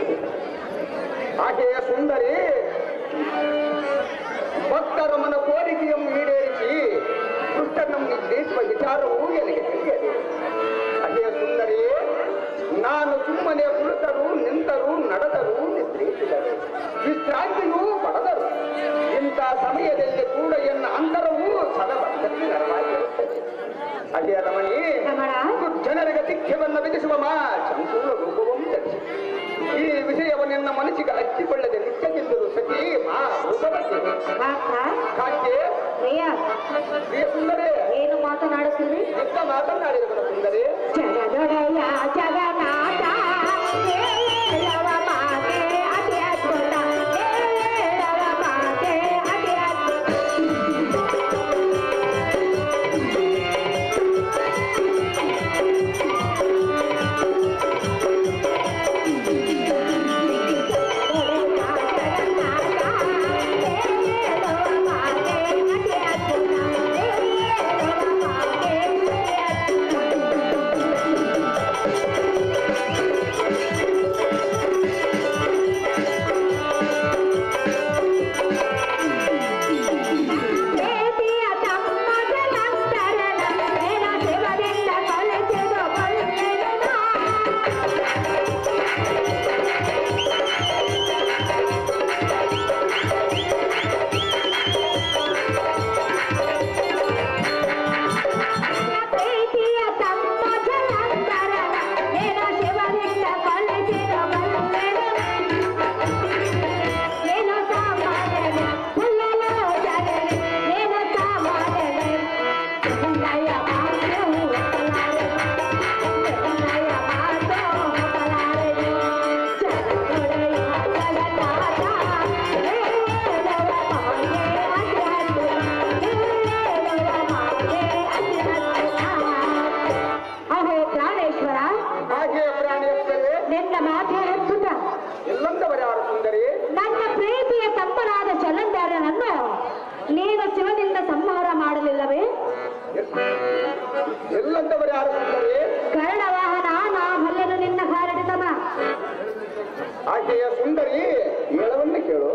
ಆಕೆಯ ಸುಂದರಿ ಭಕ್ತರ ಮನ ಕೋರಿಕೆಯನ್ನು ಈಡೇರಿಸಿ ದುಷ್ಟನನ್ನು ಜಯಿಸುವ ವಿಚಾರವೂ ನನಗೆ ತಿಳಿಯದೆ ಆಕೆಯ ಸುಂದರಿ ನಾನು ಸುಮ್ಮನೆ ಕುಳಿತರು ನಿಂತರು ನಡೆದರು ನಿದ್ರಿಸಿದರು ವಿಶ್ರಾಂತಿಯೂ ಪಡೆದರು ಇಂಥ ಸಮಯದಲ್ಲಿ ಕೂಡ ಎನ್ನ ಅಂತರವೂ ಸದಭಕ್ತರಿಗೆ ನೆರವಾಗಿರುತ್ತದೆ ಅದೇ ರಮಣಿ ರಮಣ ಜನರಿಗೆ ಶಿಕ್ಷೆಯನ್ನು ವಿಧಿಸುವ ಮಾ ಸಂಪೂರ್ಣ ರೂಪವನ್ನು ಧರಿಸಿ ಈ ವಿಷಯವನ್ನು ನಿನ್ನ ಮನಸ್ಸಿಗೆ ಹಚ್ಚಿಕೊಳ್ಳದೆ ನಿತ್ಯದಿಂದರು ಸತಿ ಮಾ ರೂಪವತಿ ಅಕ್ಕ ಕಾಂತಿ ಪ್ರಿಯ ಪ್ರಿಯ ಸುಂದರಿ ಏನು ಮಾತನಾಡುತ್ತೀರಿ ಎಂತ ಮಾತನಾಡಿದವನ ಸುಂದರಿ ಜಗದೊಡೆಯ ಜಗನ್ನಾಥ ಹೇಳವ ಮಾತೆ ಅತಿ ಅದ್ಭುತ ಹೇಳವ ಮಾತೆ ಅತಿ ಅದ್ಭುತ ಪ್ರೀತಿಯ ತಮ್ಮದ ನಂತರದ ಮೇಲ ಶಿವದಿಂದ ಕೊಲೆಸಿದು ಕೊಲ್ಲೆನು ನಾ. ಪ್ರೀತಿಯ ತಮ್ಮ ಜಲಂತರ ನೇರ ಶಿವಲಿಂಗ ಕೊಲೆಸಿದ ಬಲ್ಲೆನು ಏನು ಸಾಮಾನ್ಯನೆ ಹುಲ್ಲಲು ಜಗನೆ ಏನು ಸಾಮಾನ್ಯನೆ ಹುಲ್ಲಯ್ಯ ಮಾತು ಒಪ್ಪಲಾರೆ ಹುಲ್ಲಯ್ಯ ಮಾತು ಒಪ್ಪಲಾರೆ ಜಗದೊಡೆಯ ಜಗನ್ನಾಥ ಹೇಳುವ ಮಾಗೆ ಅತಿ ಅದ್ಭುತ ಹೇಳುವ ಮಾಗೆ ಅತಿ ಅದ್ಭುತ ಅಹೋ ಪ್ರಾಣೇಶ್ವರ ಹಾಗೆ ಪ್ರಾಣಿಯಷ್ಟೇ ನಿನ್ನ ಮಾತೆ ಅದ್ಭುತ ಎಲ್ಲಂದವರ ಯಾರು ಸುಂದರಿ ನನ್ನ ಪ್ರೀತಿಯ ತಮ್ಮನಾದ ಚಲಂದಾರನನ್ನು ನೀನು ಶಿವನಿಂದ ಸಂಹಾರ ಮಾಡಲಿಲ್ಲವೇ ಎಲ್ಲಂದವರ ಯಾರು ಸುಂದರಿ ಕರಣ ವಾಹನ ನಾ ಬಲ್ಲೆನು ನಿನ್ನ ಕಾರಣಿತಮ ಆಕೆಯ ಸುಂದರಿ ಹೇಳವನ್ನೇ ಕೇಳು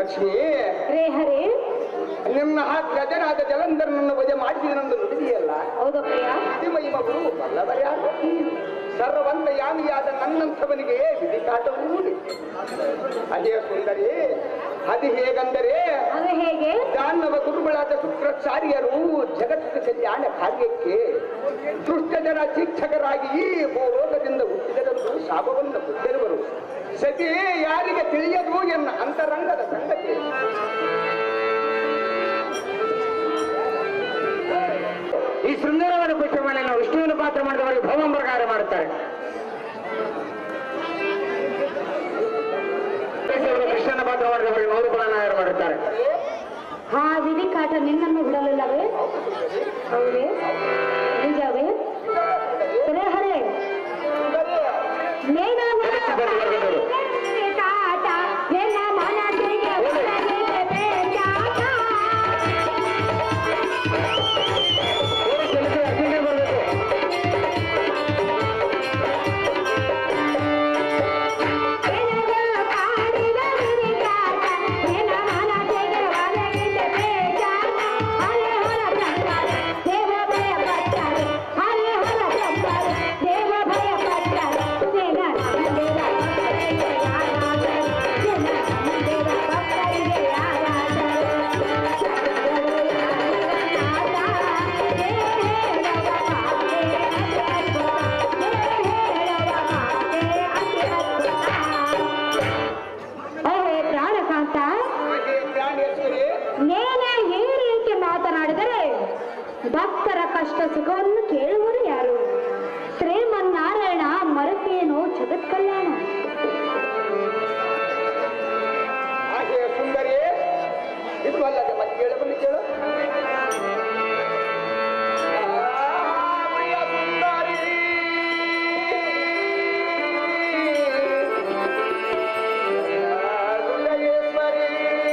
ಲಕ್ಷ್ಮಿ ರೇ ಹರೇ ನಿನ್ನ ಆ ಗಜನಾದ ಜಲಂಧರನನ್ನು ವಜೆ ಮಾಡಿಸಿದನೆಂದು ನುಡಿದಿಯಲ್ಲ ಹೌದು ಪ್ರಿಯ ಮಹಿಮಗಳು ಬಲ್ಲವರ್ಯಾರು ಸರ್ವಂತ ಯಾಮಿಯಾದ ನನ್ನಂಥವನಿಗೆ ವಿಧಿಕಾಟವೂ ಅದೇ ಸುಂದರಿ ಅದು ಹೇಗಂದರೆ ಅದು ಹೇಗೆ ದಾನವ ಗುರುಗಳಾದ ಶುಕ್ರಾಚಾರ್ಯರು ಜಗತ್ತು ಕಲ್ಯಾಣ ಕಾರ್ಯಕ್ಕೆ ದುಷ್ಟಜನ ಶಿಕ್ಷಕರಾಗಿ ಈ ಭೂಲೋಕದಿಂದ ಹುಟ್ಟಿದರೆಂದು ಶಾಪವನ್ನು ಹುಟ್ಟಿರುವರು ಸತಿ ಯಾರಿಗೆ ತಿಳಿಯದು ಎನ್ನ ಅಂತರಂಗದ ಸಂಗತಿ ಈ ಸುಂದರವಾದ ಪುಷ್ಪಮಾಲೆಯನ್ನು ವಿಷ್ಣುವಿನ ಪಾತ್ರ ಮಾಡಿದವರಿಗೆ ಭವಂ ಪ್ರಕಾರ ಮಾಡುತ್ತಾರೆ ಅವರು ಕೃಷ್ಣನ ಪಾತ್ರ ಮಾಡಿದವರಿಗೆ ಮೌರುಪನಾಯರು ಮಾಡುತ್ತಾರೆ ಆ ವಿಧಿಕಾಟ ನಿನ್ನನ್ನು ಬಿಡಲಿಲ್ಲವೇ ಹೌದೇ ನಿಜವೇ ರೇ ಹರೇ ನೇನವ ಕಾಟ ಎನ್ನ ಮನಸ್ಸಿಗೆ ಒಳಗಿದೆ ಬೇಜಾಟ. ಎನಗ ಕಾಡಿದ ವಿಧಿಕಾಟ, ಎನ್ನ ಮನಸ್ಸಿಗೆ ಒಳಗಿದೆ ಬೇಜಾಟ. ಹರಿಹರ ಬ್ರಹ್ಮರೇ, ದೇವ ಭಯ ಪಟ್ಟರೆ, ಹರಿಹರ ಬ್ರಹ್ಮರೇ, ದೇವ ಭಯ ಪಟ್ಟರೆ, ನಿನ್ನ ಮಂದಿರ ಭಕ್ತರಿಗೆ ಯಾರಾದರೆ, ನಿನ್ನ ಮಂದಿರ ಭಕ್ತರಿಗೆ ಯಾರಾದರೆ, ಸಕಲರು ಯಾರನಾದ, ಹೇ ಹೇಳವ ಮಾತೆ ಅತಿ ಅದ್ಭುತ, ಹೇ ಹೇಳವ ಮಾತೆ ಅತಿ ಅದ್ಭುತ. ಓಹೇ ಪ್ರಾಣಕಾಂತ ಹಾಗೆ ಜ್ಞಾನೇಶ್ವರಿ ನೇನೆ ಈ ರೀತಿ ಮಾತನಾಡಿದರೆ ಭಕ್ತರ ಕಷ್ಟ ಸುಖವನ್ನು ಕೇಳುವರು ಯಾರು ಶ್ರೀಮನ್ನಾರಾಯಣ ಮರಕೇನು ಜಗತ್ ಕಲ್ಯಾಣ ಹಾಗೆ ಸುಂದರಿ ಇದು ಅಲ್ಲದೆ ಮತ್ತೆ ಕೇಳ ಬನ್ನಿ ಕೇಳು ಆ, ಪ್ರಿಯ ಸುಂದರಿ. ಆ, ಹೃದಯೇಶ್ವರಿ.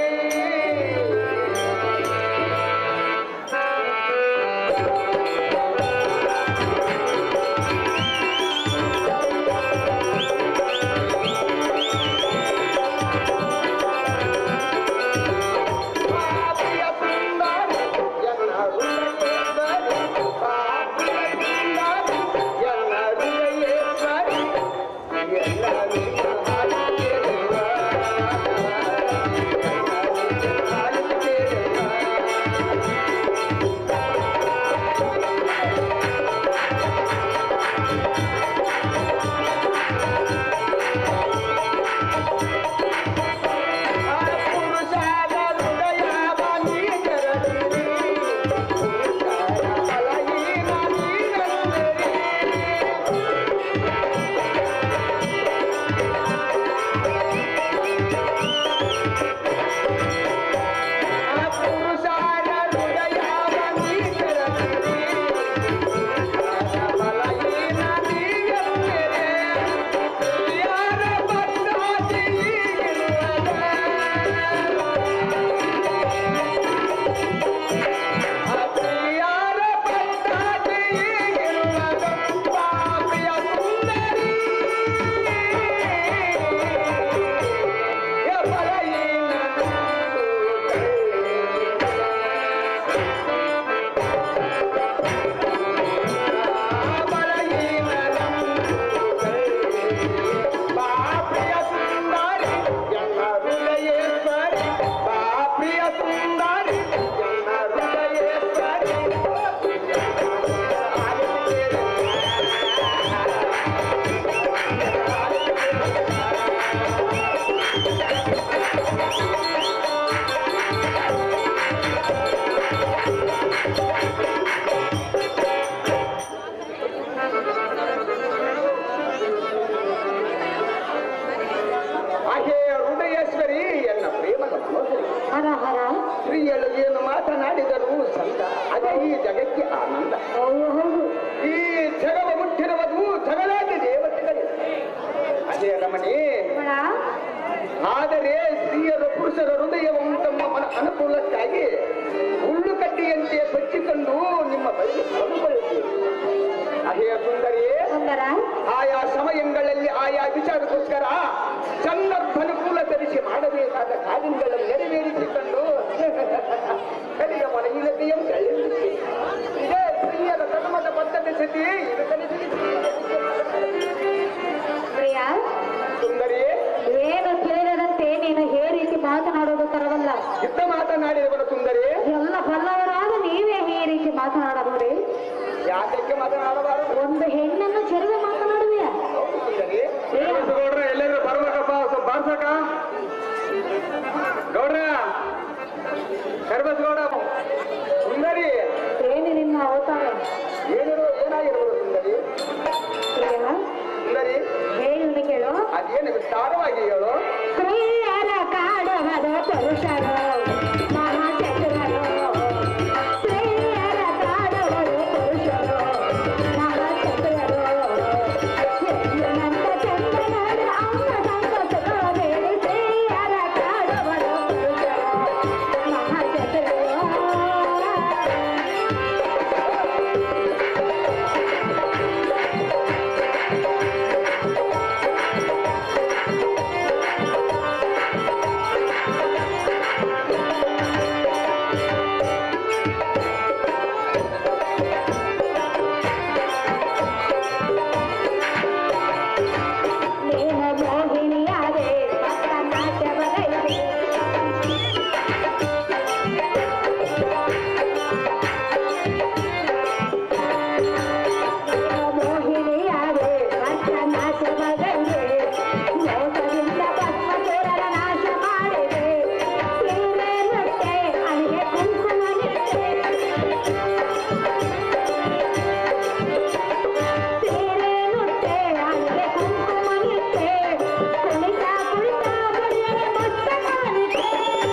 ಹಾಗೆ ಹೃದಯೇಶ್ವರಿ ಎನ್ನ ಪ್ರೇಮದ ಮನೋಹರಿ ಹರ ಹರ ಸ್ತ್ರೀಯಳು ಏನು ಮಾತನಾಡಿದರೂ ಸಂತ ಅದೇ ಈ ಜಗಕ್ಕೆ ಆನಂದ ಹೌದು ಹೌದು ಈ ಜಗವ ಮುಟ್ಟಿರುವುದು ಜಗದಾದ ದೇವತೆಗಳೇ ಅದೇ ರಮಣಿ ರಮಣ, ಆದರೆ ಸ್ತ್ರೀಯರು ಪುರುಷರ ಹೃದಯವನ್ನು ತಮ್ಮ ಮನ ಅನುಕೂಲಕ್ಕಾಗಿ ಹುಲ್ಲು ಕಡ್ಡಿಯಂತೆ ಬಚ್ಚಿಕೊಂಡು ನಿಮ್ಮ ಬಳಿಗೆ ಕಳೆದುಕೊಳ್ಳುತ್ತೀರಿ ಅದೇ ಸುಂದರಿ ಸುಂದರ ಆಯಾ ಸಮಯಗಳಲ್ಲಿ ಆಯಾ ವಿಚಾರಕ್ಕೋಸ್ಕರ ಸಂದರ್ಭ ಅನುಕೂಲ ಧರಿಸಿ ಮಾಡಬೇಕಾದ ಕಾರ್ಯಗಳನ್ನು ನೆರವೇರಿಸಿ ಮಾತನಾಡಿದವನ ಸುಂದರಿ ಎಲ್ಲ ಬಲ್ಲವರಾದ ನೀವೇ ಈ ರೀತಿ ಮಾತನಾಡಬಹುದೇ ಯಾತಕ್ಕೆ ಮಾತನಾಡಬಾರದು ಒಂದು ಹೆಣ್ಣನ್ನು ಚೆಲುವೆ ಮಾತನಾಡುವೆಯ ಹೌದು ಸುಂದರಿ ಗೌಡ್ರ ಎಲ್ಲಾದ್ರೂ ಬರ್ಬೇಕಪ್ಪ ಸ್ವಲ್ಪ ಬಾರ್ಸಕ ಗೌಡ್ರ ಕರ್ಬಸ್ ಗೌಡ ಸುಂದರಿ ಏನು ನಿನ್ನ ಅವತಾರ ಏನಿರೋ ಏನಾಗಿರುವುದು ಸುಂದರಿ ಪ್ರಿಯ, ಸುಂದರಿ ಹೇಳುವುದು ಕೇಳು ಅದೇನು ವಿಸ್ತಾರವಾಗಿ ಹೇಳು ಸ್ತ್ರೀಯರ ಕಾಡವದ ಪುರುಷರು ಮಹಾಚತುರರು ಸ್ತ್ರೀಯರ ಕಾಡವರು ಪುರುಷರು ಮಹಾಚತುರರು ಹೆಣ್ಣಿನಂತ ಚಂದನರ ಅಂಗ ಸಂತಸಗಳು ಬೇಡಿ ಸ್ತ್ರೀಯರ ಕಾಡವರು ಪುರುಷರು ಮಹಾಚತುರರು ನೀನು ಮೋಹಿನಿಯಾದೆ ನಾಟ್ಯವಗೈದೆ ಮೋಹಿನಿಯಾದೆ ನಾಟ್ಯವಗೈದೆ ಮೋಸದಿಂದ ಭಸ್ಮಚೂರರ ನಾಶ ಮಾಡಿದೆ ಸೀರೆ ನೃತ್ಯ ಅಲ್ಲಿಗೆ ಕುಂಕುಮ ನಿಟ್ಟೆ ಸೀರೆ ನುಟ್ಟೆ ಅಲ್ಲಿಗೆ ಕುಂಕುಮ ನಿಟ್ಟೆ ಕುಣಿತ ಕುಣಿತ ಬಡಿಯರೆ ಮಸ್ತಕ ನಿಟ್ಟೆ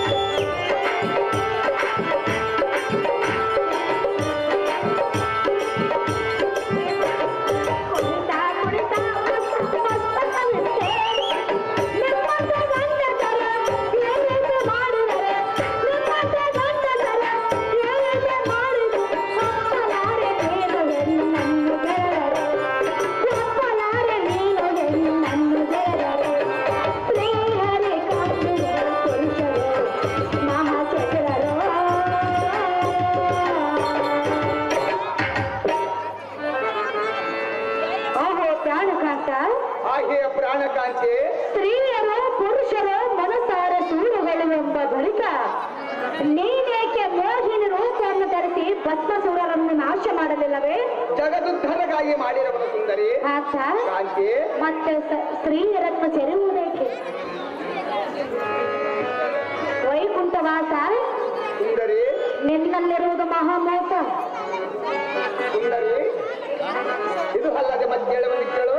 ಕುಣಿತ ಕುಣಿತ ಮಸ್ತ ಮಸ್ತಕ ನಿಟ್ಟೆ ನಿಮ್ಮಂತ ಗಂಡಸರ ಏನೇನು ಮಾಡಿದರೆ ನಿಮ್ಮಂತ ಗಂಡಸರ ಏನೇನು ಮಾಡಿದರೆ ಒಪ್ಪಲಾರೆ ನೀನು ಹೆಣ್ಣನ್ನು ಬೆಳೆದರೆ ಒಪ್ಪಲಾರೆ ನೀನು ಹೆಣ್ಣನ್ನು ಬೆಳೆದರೆ ಸ್ತ್ರೀಯರೇ ಕಾಪಿದರು ಪುರುಷರು ಮಹಾಚತುರರು ಓಹೋ ಪ್ರಾಣಕಾಂತ ಹಾಗೆಯ ಪ್ರಾಣಕಾಂತಿ ಸ್ತ್ರೀಯರು ಪುರುಷರು ಮನಸಾರ ಸೂರುಗಳು ಎಂಬ ಬಳಿಕ ನೀನೇಕೆ ಮೋಹಿನಿ ರೂಪವನ್ನು ಧರಿಸಿ ಭಸ್ಮಸೂರರನ್ನು ನಾಶ ಮಾಡಲಿಲ್ಲವೇ ಜಗದುದ್ಧಾರಕ್ಕಾಗಿ ಮಾಡಿರವನು ಸುಂದರಿ ಆತ ಕಾಂತಿ ಮತ್ತೆ ಸ- ಸ್ತ್ರೀಯರನ್ನು ಸೆರೆಯುವುದೇಕೆ ವೈಕುಂಠವಾಸ ಸುಂದರಿ ನಿನ್ನಲ್ಲಿರುವುದು ಮಹಾಮೋಸ ಸುಂದರಿ ಇದು ಅಲ್ಲದೆ ಮತ್ತೆ ಹೇಳುವನ್ನು ಕೇಳು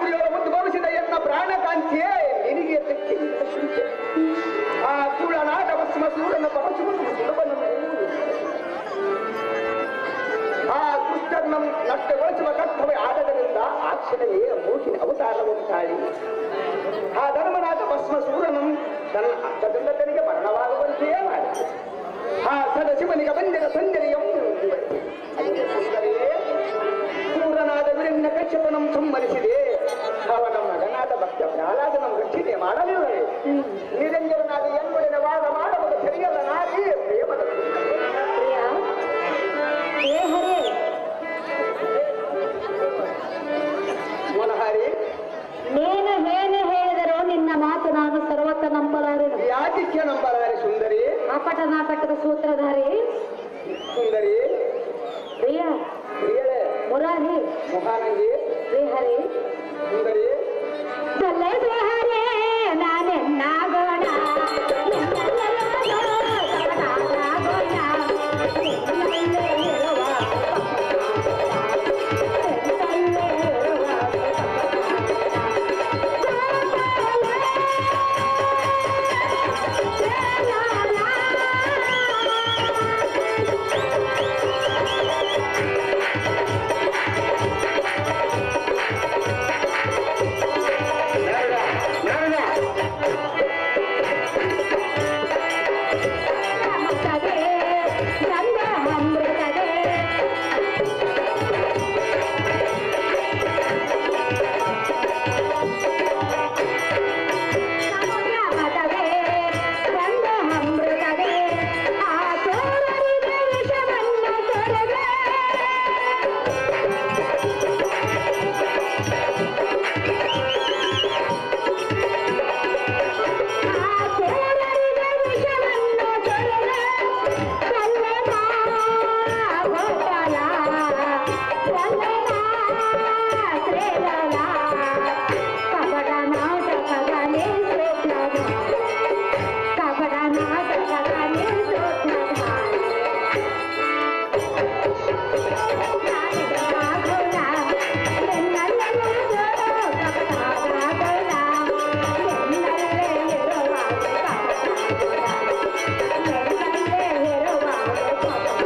ಕುಡಿಯೋರ ಮುದ್ದು ಭವಿಸಿದ ಎನ್ನ ಪ್ರಾಣಕಾಂತಿಯೇ ನಿನಗೆ ತೆಕ್ಕಿನಿಂದ ಶುಂಠೆ. ಆ ಕುಳನಾಟ ಭಸ್ಮ ಸೂರನ ಪರಶುವನ್ನು ಸುಲಭನ ಆ ದುಷ್ಟನ ನಷ್ಟಗೊಳಿಸುವ ಕರ್ತವ್ಯ ಆದದರಿಂದ ಆ ಕ್ಷಣವೇ ಮೂಗಿನ ಅವತಾರವನ್ನು ತಾಳಿ ಆ ಧರ್ಮನಾಥ ಭಸ್ಮ ಸೂರನಂ ತನ್ನ ಹಸ್ತದಿಂದ ತನಗೆ ಮರಣವಾಗುವಂತೆಯೇ ಮಾಡಿದೆ ಆ ಸದಶಿವನಿಗೆ ಬಂದಿರ ಸಂಜನೆಯನ್ನು ವಿವರಿಸಿ ಅಲ್ಲಿಗೆ ಸುಂದರಿಯೇ ಸೂರನಾದ ವಿರನ್ನ ಕಶ್ಯಪನಂ ಸಂಹರಿಸಿದೆ ಅವನ ಮಗನಾದ ಭಕ್ತ ಪ್ರಹ್ಲಾದನ ರಕ್ಷಣೆ ಮಾಡಲಿಲ್ಲವೇ ನಿರಂಜನನಾದ ಎನ್ನುಡಿನ ವಾದ ಮಾಡುವುದು ಸರಿಯಲ್ಲ ನಾಗಿ ಪ್ರೇಮದ ಪ್ರಿಯ ಏ ಹರೇ ಮನಹಾರಿ ನೀನು ಏನು ಹೇಳಿದರೂ ನಿನ್ನ ಮಾತು ನಾನು ಸರ್ವತ್ತ ನಂಬಲಾರೆನು ಯಾತಿಕ್ಯ ನಂಬಲಾರಿ ಸುಂದರಿ ಅಪಟ ನಾಟಕದ ಸೂತ್ರಧಾರಿ ಸುಂದರಿ ಪ್ರಿಯ ಪ್ರಿಯಳೆ ಮುರಾರಿ ಮಹಾನಂದಿ ಶ್ರೀಹರಿ ಸುಂದರಿ ಸಲ್ಲದೆ ಹರೇ ನಾನೆನ್ನಾಗೋಣ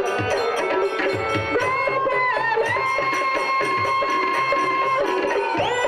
Yeah.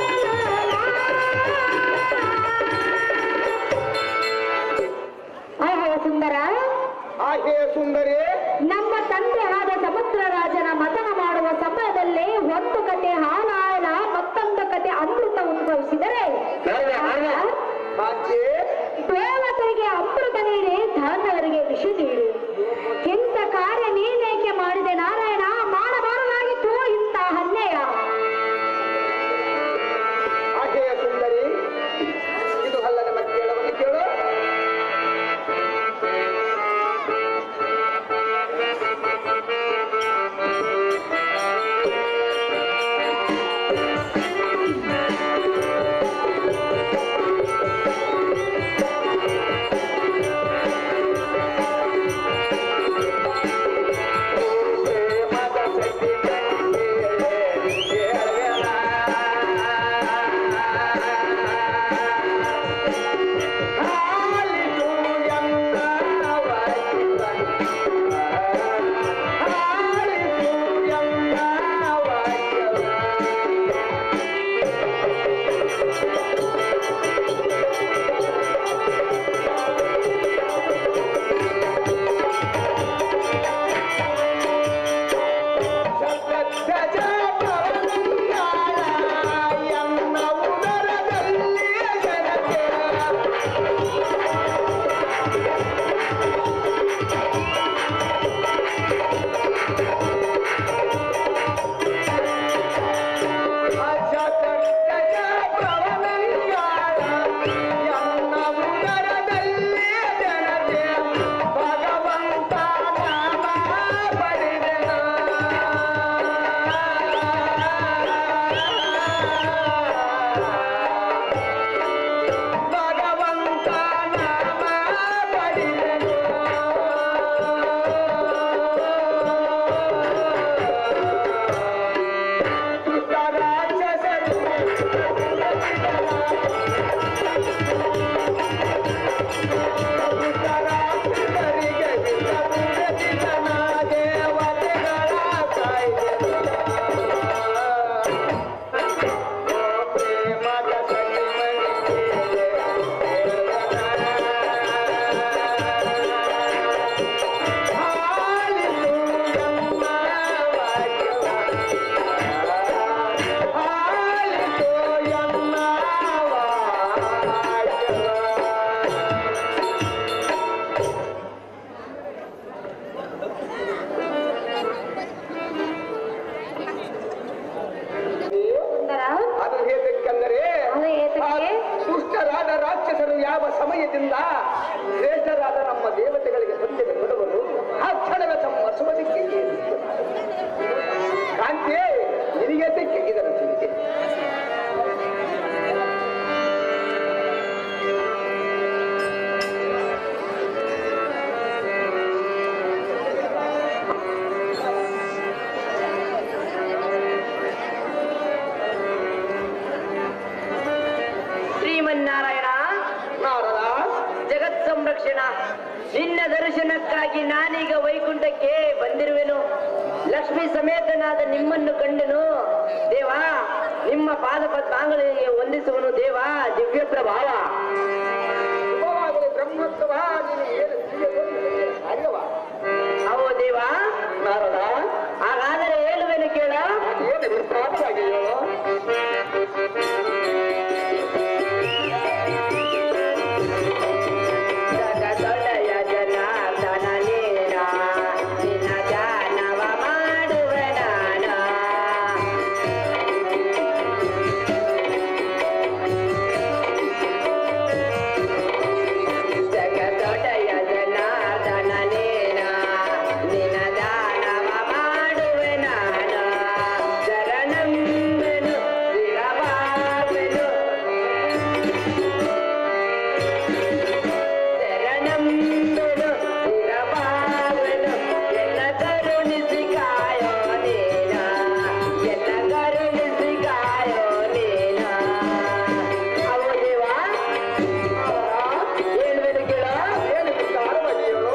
ಸಮಯದಿಂದ ಶ್ರೇಷ್ಠರಾದ ನಮ್ಮ ದೇವತೆಗಳಿಗೆ ಹೊಂದಿಗೆ ಕೊಡುವರು ಆ ಕ್ಷಣವೇ ತಮ್ಮ ಸುಮದಿಕ್ಕೆ ಕಾಂತಿ ನಿನಗೆ ಸಿಕ್ಕಿ ಇದರ ಚಿಂತೆ ಶ್ರೀಮನ್ನಾರಾಯಣ ನಾರದ ಜಗತ್ ಸಂರಕ್ಷಣ ನಿನ್ನ ದರ್ಶನಕ್ಕಾಗಿ ನಾನೀಗ ವೈಕುಂಠಕ್ಕೆ ಬಂದಿರುವೆನು ಲಕ್ಷ್ಮಿ ಸಮೇತನಾದ ನಿಮ್ಮನ್ನು ಕಂಡೆನು ದೇವಾ ನಿಮ್ಮ ಪಾದ ಪದ್ಮಾಂಗಳಿಗೆ ವಂದಿಸುವನು ದೇವಾ ದಿವ್ಯ ಪ್ರಭಾವ ಶುಭವಾಗಲಿ ಬ್ರಹ್ಮೋತ್ಸವ ನೀನು ಏನು ತಿಳಿಯಲು ಕಾರ್ಯವ ಅವೋ ದೇವಾ ನಾರದ ಹಾಗಾದರೆ ಹೇಳುವೆನು ಕೇಳ ಏನು ವಿಸ್ತಾರವಾಗಿ ಹೇಳು ಜಗದೊಡೆಯ ಜನಾರ್ದನ ನೀನ ನಿನ್ನ ಧ್ಯಾನವ ಮಾಡುವೆ ನಾನ ಜಗದೊಡೆಯ ಜನಾರ್ದನ ನೀನ ನಿನ್ನ ದಾನವ ಮಾಡುವೆ ನಾನ ಶರಣಂಬೆನು ಶಿರಬಾವೆನು ಶರಣಂಬೆನು ಶಿರಬಾವೆನು ಎಲ್ಲ ಕರುಣಿಸಿ ಕಾಯೋ ನೀನ ಎಲ್ಲ ಕರುಣಿಸಿ ಕಾಯೋ ನೀನ ಅವು ದೇವಾ ಹೇಳ್ಬೇಕು ಕೇಳ ಏನು ವಿಸ್ತಾರವಾಗಿ ಹೇಳು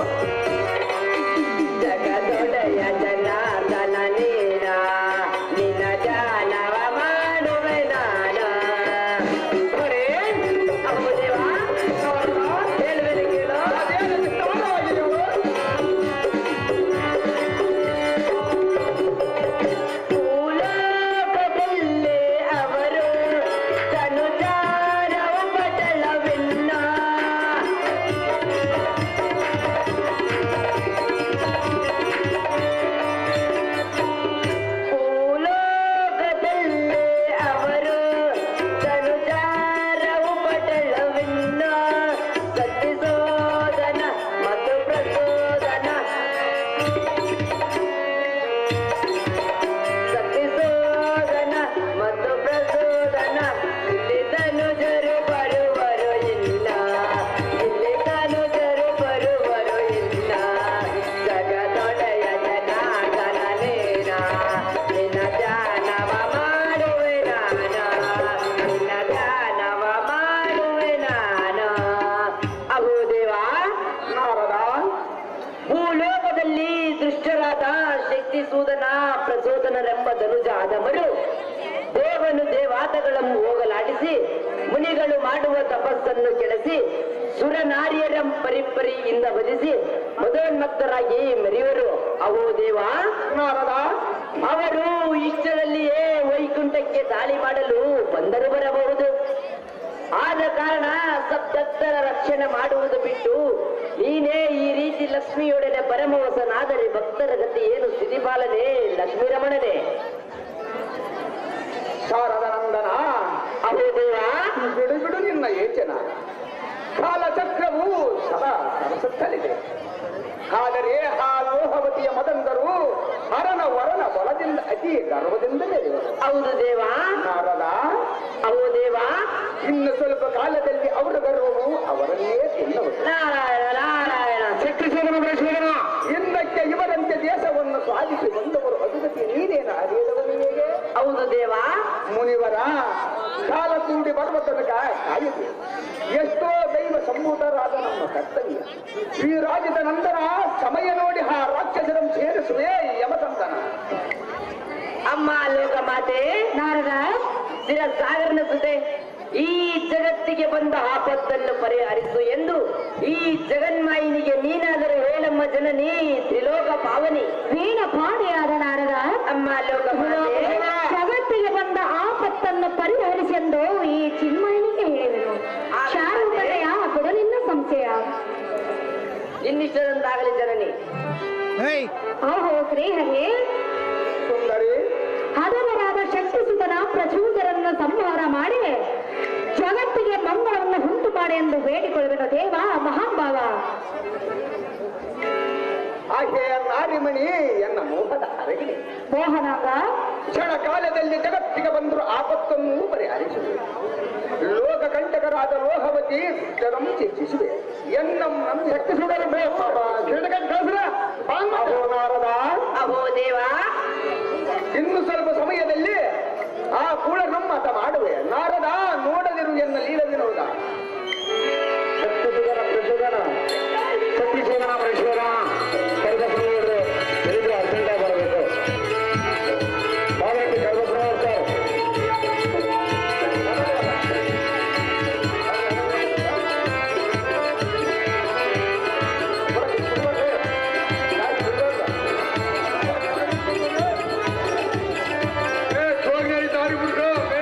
ಜಗದೊಡೆಯ ಜನಾರ್ದನ ನೀನ ನಿನ್ನ ಜಾನವ ಮಾಡುವೆ ನಾನ ಹೊರೆ ಅವು ದೇವ ಹೇಳ್ಬೇಕು ಕೇಳು ಅದೇನು ವಿಸ್ತಾರವಾಗಿ ಹೇಳು ಭೂಲೋಕದಲ್ಲೇ ಅವರು ತನುಜಾರವ ಪಟಲವಿಲ್ಲ ಭೂಲೋಕದಲ್ಲೇ ಅವರು ತನುಜಾರವು ಪಟಲವಿಲ್ಲ ಸತ್ತಿಸೋದನ ಮತ್ತು ಪ್ರಚೋದನ ಸತ್ತಿಸೋದನ ಮತ್ತು ಪ್ರಚೋದನ ಇಲ್ಲಿ ತನುಜರು ಬರುವರು ಇಲ್ಲ ಇಲ್ಲಿ ತನುಜರು ಬರುವರು ಇಲ್ಲ ಜಗದೊಡೆಯ ಜನಾರ್ದನ ನೇನ ನಿನ್ನ ಧ್ಯಾನವ ಮಾಡುವೆ ನಾನ ನಿನ್ನ ಧ್ಯಾನವ ಮಾಡುವೆ ನಾನ ಅಹೋ ದೇವಾ ನಾರದ ಭೂಲೋಕದಲ್ಲಿ ದುಷ್ಟರಾದ ಶಕ್ತಿ ಸೂದನ ಪ್ರಚೋದನರೆಂಬ ಧನುಜ ಆದವರು ದೇವನು ದೇವಾತಗಳನ್ನು ಹೋಗಲಾಡಿಸಿ ಮುನಿಗಳು ಮಾಡುವ ತಪಸ್ಸನ್ನು ಕೆಡಿಸಿ ಸುರನಾರಿಯರ ಪರಿಪರಿಯಿಂದ ವಧಿಸಿ ಮದೋನ್ಮತ್ತರಾಗಿ ಮೆರೆಯುವರು ಅವೋ ದೇವ ನಾರದ ಅವರು ಇಷ್ಟದಲ್ಲಿಯೇ ವೈಕುಂಠಕ್ಕೆ ದಾಳಿ ಮಾಡಲು ಬಂದರು ಬರಬಹುದು ಆದ ಕಾರಣ ಸಪ್ತತ್ತರ ರಕ್ಷಣೆ ಮಾಡುವುದು ಬಿಟ್ಟು ನೀನೇ ಈ ರೀತಿ ಲಕ್ಷ್ಮಿಯೊಡನೆ ಪರಮವಸನಾದರೆ ಭಕ್ತರ ಗತಿ ಏನು ಸ್ಥಿತಿಪಾಲನೆ ಲಕ್ಷ್ಮೀ ರಮಣನೆ ಶಾರದ ನಂದನ ಅಹೋ ದೇವ ಬಿಡು ಬಿಡು ನಿನ್ನ ಯೋಚನ ಕಾಲಚಕ್ರವು ಸದಾ ಸರಸುತ್ತಲಿದೆ ಆದರೆ ಆ ಲೋಹವತಿಯ ಮದಂದರು ಹರನ ವರನ ಬಲದಿಂದ ಅತಿ ಗರ್ವದಿಂದ ನಡೆಯುವರು ಹೌದು ದೇವ ನಾರದ ಅಹೋ ದೇವ ಇನ್ನು ಸ್ವಲ್ಪ ಕಾಲದಲ್ಲಿ ಅವರ ಗರ್ವವು ಅವರನ್ನೇ ತಿನ್ನುವುದು ನಾರಾಯಣ ನಾರಾಯಣ ಶಕ್ತಿ ಇನ್ನಕ್ಕೆ ಇವರಂತೆ ದೇಶವನ್ನು ಸಾಧಿಸಿ ಬಂದವರು ಅದುಗತಿ ನೀನೇನು ಅರಿಯದವರು ಹೇಗೆ ಹೌದು ದೇವ ಮುನಿವರ ಕಾಲ ಕೂಡಿ ಬರುವ ತನಕ ಕಾಯಿದೆ ಎಷ್ಟೋ ದೈವ ಸಂಭೂತರಾದ ನಮ್ಮ ಕರ್ತವ್ಯ ಈ ರಾಜ್ಯದ ನಂತರ ಸಮಯ ನೋಡಿ ಆ ರಾಕ್ಷಸರನ್ನು ಸೇರಿಸುವೆ ಯಮಸಂತನ ಅಮ್ಮ ಲೋಕ ಮಾತೆ ನಾರದ ಸ್ಥಿರ ಸಾಗರನ ಸುತೆ ಈ ಜಗತ್ತಿಗೆ ಬಂದ ಆಪತ್ತನ್ನು ಪರಿಹರಿಸು ಎಂದು ಈ ಜಗನ್ಮಾಯಿನಿಗೆ ನೀನಾದರೂ ಹೇಳಮ್ಮ ಜನನಿ ತ್ರಿಲೋಕ ಪಾವನಿ ವೀಣ ಪಾಡೆಯಾದ ನಾರದ ಅಮ್ಮ ಲೋಕ ಮಾತೆ ಜಗತ್ತಿಗೆ ಬಂದ ಆಪತ್ತನ್ನು ಪರಿಹರಿಸೆಂದು ಈ ಚಿನ್ಮಯನಿಗೆ ಹೇಳಿದನು ಶಾರುಪತೆಯ ಕೊಡಲಿಲ್ಲ ಸಂಶಯ ಇನ್ನಿಷ್ಟದಂತಾಗಲಿ ಜನನಿ ಓಹೋ ಶ್ರೀಹರಿ ಸುಂದರಿ ಹದವರಾದ ಶಕ್ತಿಸುತನ ಪ್ರಚೋದರನ್ನು ಸಂಹಾರ ಮಾಡಿ ಜಗತ್ತಿಗೆ ಮಂಗಳವನ್ನು ಉಂಟು ಮಾಡಿ ಎಂದು ಬೇಡಿಕೊಳ್ಳುವುದು ಹೇ ನಾರಿಮಣಿ ಎನ್ನ ಮೋಹದ ಅರಗಿಣಿ ಮೋಹನಾಂಗ ಕ್ಷಣ ಕಾಲದಲ್ಲಿ ಜಗತ್ತಿಗೆ ಬಂದರು ಆಪತ್ತನ್ನು ಪರಿಹರಿಸುವೆ ಲೋಕ ಕಂಟಕರಾದ ಲೋಹವತಿ ಸಿದ್ಧರಂ ಚಿಂತಿಸುವೆ ಎನ್ನಂ ನಮ್ ಶಕ್ತಿ ನಾರದ ಅಹೋ ದೇವ ಇನ್ನು ಸ್ವಲ್ಪ ಸಮಯದಲ್ಲಿ ಆ ಕೂಡ ನಮ್ಮತ ಮಾಡುವೆ ನಾರದ ನೋಡದಿರು ಎನ್ನ ಲೀಲ ವಿನೋದ ಸತ್ಯಸುಗನ ಪ್ರಸುಗನ ಸತ್ಯಸೇವನ ಪರಶುವರ ಕರ್ಗಸ್ವಾಮಿಯವರು ಎಲ್ಲಿದ್ರು ಅರ್ಜೆಂಟಾಗಿ ಬರಬೇಕು ಬಾಗಲಟ್ಟಿ ಕರ್ಗಸ್ವಾಮಿ ಸರ್ ದಾರಿ ಬಿಡ್ರು